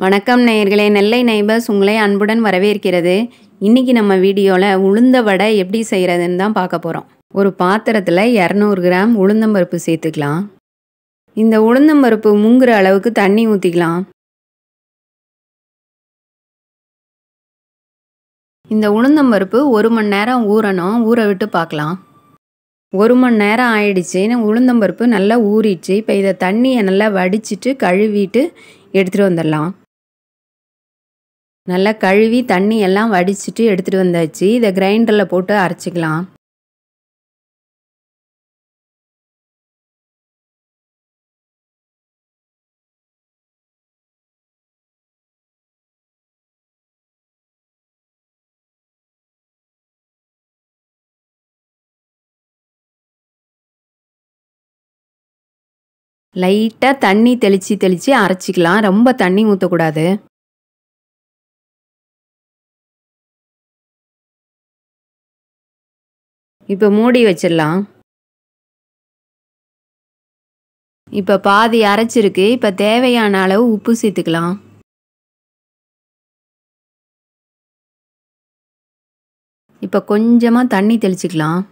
வணக்கம் நேயர்களே நெல்லை நைபர்ஸ் உங்களை அன்புடன் வரவேற்கிறது இன்றைக்கி நம்ம வீடியோவில் உளுந்த வடை எப்படி செய்கிறதுன்னு தான் பார்க்க போகிறோம் ஒரு பாத்திரத்தில் இரநூறு கிராம் உளுந்தம்பருப்பு சேர்த்துக்கலாம் இந்த உளுந்தம்பருப்பு முங்குற அளவுக்கு தண்ணி ஊற்றிக்கலாம் இந்த உளுந்தம்பருப்பு ஒரு மணி நேரம் ஊறணும் ஊற விட்டு பார்க்கலாம் ஒரு மணி நேரம் ஆயிடுச்சு உளுந்தம்பருப்பு நல்லா ஊறிடுச்சு இப்போ இதை தண்ணியை நல்லா வடிச்சிட்டு கழுவிட்டு எடுத்துகிட்டு வந்துடலாம் நல்லா கழுவி தண்ணி எல்லாம் வடிச்சிட்டு எடுத்துகிட்டு வந்தாச்சு இதை கிரைண்டரில் போட்டு அரைச்சிக்கலாம் லைட்டாக தண்ணி தெளித்து தெளித்து அரைச்சிக்கலாம் ரொம்ப தண்ணி ஊற்றக்கூடாது இப்போ மூடி வச்சிடலாம் இப்போ பாதி அரைச்சிருக்கு இப்போ தேவையான அளவு உப்பு சேர்த்துக்கலாம் இப்போ கொஞ்சமாக தண்ணி தெளிச்சுக்கலாம்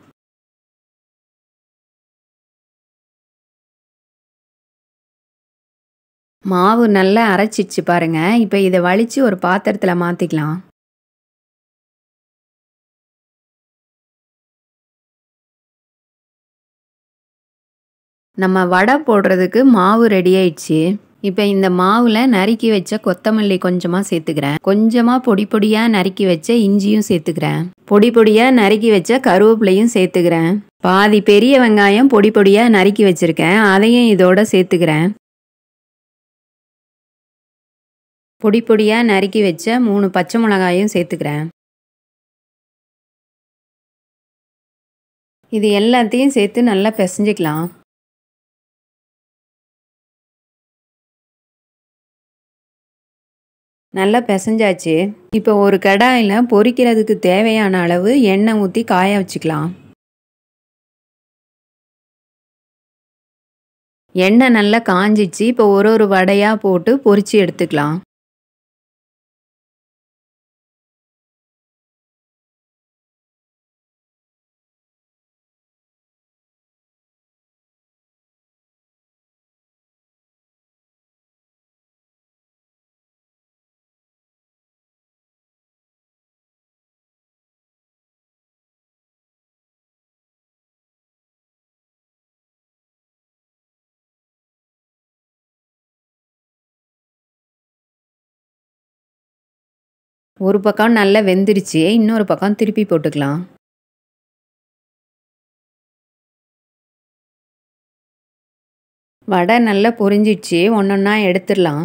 மாவு நல்லா அரைச்சிச்சு பாருங்க இப்போ இதை வலிச்சு ஒரு பாத்திரத்தில் மாற்றிக்கலாம் நம்ம வடை போடுறதுக்கு மாவு ரெடி ஆயிடுச்சு இப்போ இந்த மாவில் நறுக்கி வச்ச கொத்தமல்லி கொஞ்சமாக சேர்த்துக்கிறேன் கொஞ்சமாக பொடி பொடியாக நறுக்கி வச்ச இஞ்சியும் சேர்த்துக்கிறேன் பொடி பொடியாக நறுக்கி வச்ச கருவேப்பிலையும் சேர்த்துக்கிறேன் பாதி பெரிய வெங்காயம் பொடி பொடியாக நறுக்கி வச்சுருக்கேன் அதையும் இதோட சேர்த்துக்கிறேன் பொடி பொடியாக நறுக்கி வச்ச மூணு பச்சை மிளகாயும் சேர்த்துக்கிறேன் இது எல்லாத்தையும் சேர்த்து நல்லா பிசைஞ்சிக்கலாம் நல்லா பிசைஞ்சாச்சு இப்போ ஒரு கடாயில் பொரிக்கிறதுக்கு தேவையான அளவு எண்ணெய் ஊற்றி காய வச்சுக்கலாம் எண்ணெய் நல்லா காஞ்சிச்சு இப்போ ஒரு ஒரு வடையாக போட்டு பொரிச்சு எடுத்துக்கலாம் ஒரு பக்கம் நல்லா வெந்துருச்சு இன்னொரு பக்கம் திருப்பி போட்டுக்கலாம் வடை நல்லா பொரிஞ்சிடுச்சு ஒன்றொன்னா எடுத்துடலாம்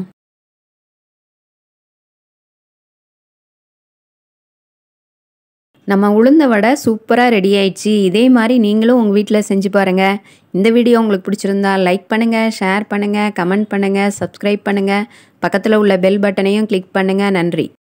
நம்ம உளுந்த வடை சூப்பராக ரெடி ஆயிடுச்சு இதே மாதிரி நீங்களும் உங்கள் வீட்டில் செஞ்சு பாருங்கள் இந்த வீடியோ உங்களுக்கு பிடிச்சிருந்தா லைக் பண்ணுங்கள் ஷேர் பண்ணுங்கள் கமெண்ட் பண்ணுங்கள் சப்ஸ்கிரைப் பண்ணுங்கள் பக்கத்தில் உள்ள பெல் பட்டனையும் கிளிக் பண்ணுங்கள் நன்றி